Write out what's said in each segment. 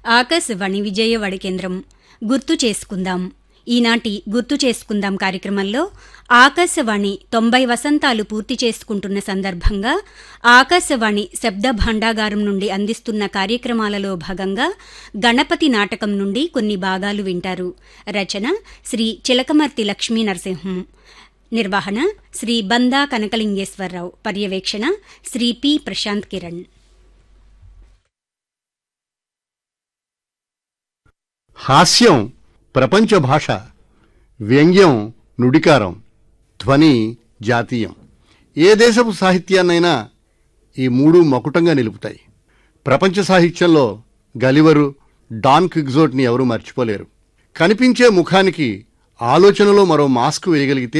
ఆకాశవాణి విజయవాడ కేంద్రం గుర్తు చేసుకుందాం ఈనాటి గుర్తు చేసుకుందాం కార్యక్రమంలో ఆకాశవాణి తొంభై వసంతాలు పూర్తి చేసుకుంటున్న సందర్భంగా ఆకాశవాణి శబ్ద భాండాగారం నుండి అందిస్తున్న కార్యక్రమాలలో భాగంగా గణపతి నాటకం నుండి కొన్ని భాగాలు వింటారు రచన శ్రీ చిలకమర్తి లక్ష్మీ నరసింహం నిర్వహణ శ్రీ బందా కనకలింగేశ్వరరావు పర్యవేక్షణ శ్రీ పి ప్రశాంత్ కిరణ్ హాస్యం ప్రపంచ భాష వ్యంగ్యం నుడికారం ధ్వని జాతీయం ఏ దేశపు సాహిత్యాన్నైనా ఈ మూడు మకుటంగా నిలుపుతాయి ప్రపంచ సాహిత్యంలో గలివరు డాన్ క్విగ్జోట్ని ఎవరూ మర్చిపోలేరు కనిపించే ముఖానికి ఆలోచనలో మరో మాస్క్ వేయగలిగితే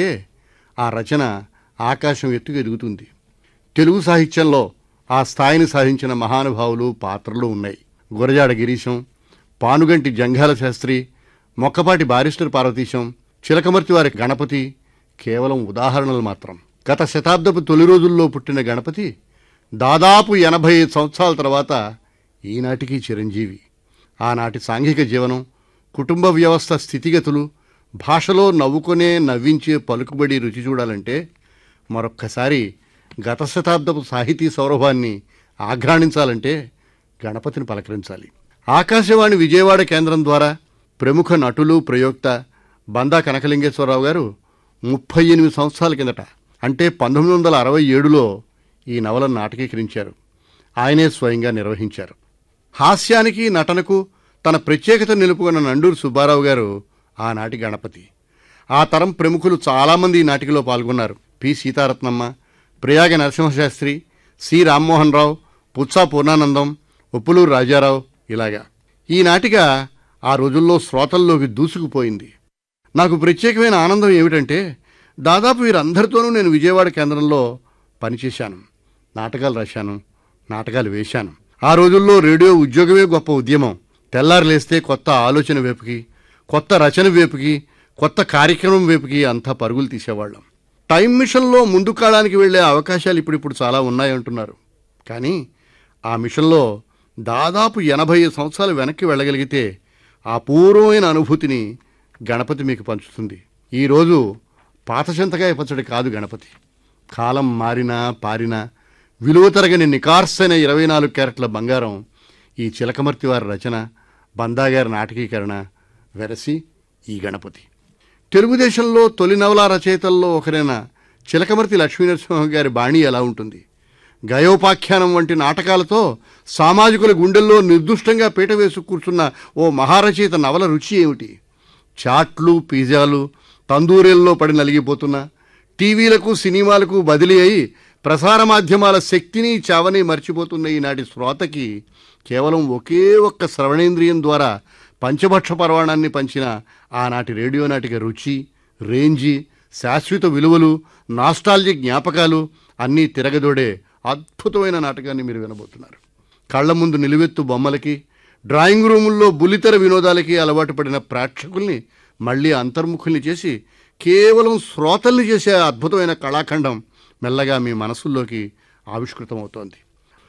ఆ రచన ఆకాశం ఎత్తుకు ఎదుగుతుంది తెలుగు సాహిత్యంలో ఆ స్థాయిని సాధించిన మహానుభావులు పాత్రలు ఉన్నాయి గురజాడ గిరీశం పానుగంటి జంఘాల శాస్త్రి మొక్కపాటి బారిస్టర్ పార్వతీశం చిలకమర్తి వారి గణపతి కేవలం ఉదాహరణలు మాత్రం గత శతాబ్దపు తొలి రోజుల్లో పుట్టిన గణపతి దాదాపు ఎనభై సంవత్సరాల తర్వాత ఈనాటికి చిరంజీవి ఆనాటి సాంఘిక జీవనం కుటుంబ వ్యవస్థ స్థితిగతులు భాషలో నవ్వుకునే నవ్వించే పలుకుబడి రుచి చూడాలంటే మరొక్కసారి గత శతాబ్దపు సాహితీ సౌరభాన్ని ఆఘ్రాణించాలంటే గణపతిని పలకరించాలి ఆకాశవాణి విజయవాడ కేంద్రం ద్వారా ప్రముఖ నటులు ప్రయోక్త బందా కనకలింగేశ్వరరావు గారు ముప్పై ఎనిమిది సంవత్సరాల కిందట అంటే పంతొమ్మిది వందల అరవై ఏడులో ఈ నవలను నాటకీకరించారు ఆయనే స్వయంగా నిర్వహించారు హాస్యానికి నటనకు తన ప్రత్యేకత నిలుపుకున్న నండూరు సుబ్బారావు గారు ఆనాటి గణపతి ఆ తరం ప్రముఖులు చాలామంది ఈ నాటికలో పాల్గొన్నారు పి సీతారత్నమ్మ ప్రయాగ నరసింహశాస్త్రి సి రామ్మోహన్ రావు పుత్సా పూర్ణానందం ఉప్పులూరు రాజారావు ఇలాగా ఈ నాటిక ఆ రోజుల్లో శ్రోతల్లోకి దూసుకుపోయింది నాకు ప్రత్యేకమైన ఆనందం ఏమిటంటే దాదాపు వీరందరితోనూ నేను విజయవాడ కేంద్రంలో పనిచేశాను నాటకాలు రాశాను నాటకాలు వేశాను ఆ రోజుల్లో రేడియో ఉద్యోగమే గొప్ప ఉద్యమం తెల్లారు లేస్తే కొత్త ఆలోచన వైపుకి కొత్త రచన వైపుకి కొత్త కార్యక్రమం వైపుకి అంతా పరుగులు తీసేవాళ్ళం టైం మిషన్లో ముందు కాలానికి వెళ్ళే అవకాశాలు ఇప్పుడిప్పుడు చాలా ఉన్నాయంటున్నారు కానీ ఆ మిషన్లో దాదాపు ఎనభై సంవత్సరాలు వెనక్కి వెళ్ళగలిగితే ఆ పూర్వమైన అనుభూతిని గణపతి మీకు పంచుతుంది ఈరోజు పాత చింతకాయ పచ్చడి కాదు గణపతి కాలం మారినా పారినా విలువ తరగని నికార్సైన ఇరవై నాలుగు క్యారెట్ల బంగారం ఈ చిలకమర్తి వారి రచన బందాగారి నాటకీకరణ వెరసి ఈ గణపతి తెలుగుదేశంలో తొలి నవలా రచయితల్లో ఒకరైన చిలకమర్తి లక్ష్మీనరసింహ గారి బాణి ఎలా ఉంటుంది గయోపాఖ్యానం వంటి నాటకాలతో సామాజికుల గుండెల్లో నిర్దుష్టంగా పీట వేసి కూర్చున్న ఓ మహారచయిత నవల రుచి ఏమిటి చాట్లు పిజ్జాలు తందూరీల్లో పడి నలిగిపోతున్న టీవీలకు సినిమాలకు బదిలీ అయి ప్రసార మాధ్యమాల శక్తిని చావని మర్చిపోతున్న ఈనాటి శ్రోతకి కేవలం ఒకే ఒక్క శ్రవణేంద్రియం ద్వారా పంచభక్ష పర్వాణాన్ని పంచిన ఆనాటి రేడియో నాటిక రుచి రేంజి శాశ్వత విలువలు నాస్టాలజిక్ జ్ఞాపకాలు అన్నీ తిరగదోడే అద్భుతమైన నాటకాన్ని మీరు వినబోతున్నారు కళ్ళ ముందు నిలువెత్తు బొమ్మలకి డ్రాయింగ్ రూముల్లో బుల్లితెర వినోదాలకి అలవాటు పడిన ప్రేక్షకుల్ని మళ్ళీ అంతర్ముఖుల్ని చేసి కేవలం శ్రోతల్ని చేసే అద్భుతమైన కళాఖండం మెల్లగా మీ మనసుల్లోకి ఆవిష్కృతమవుతోంది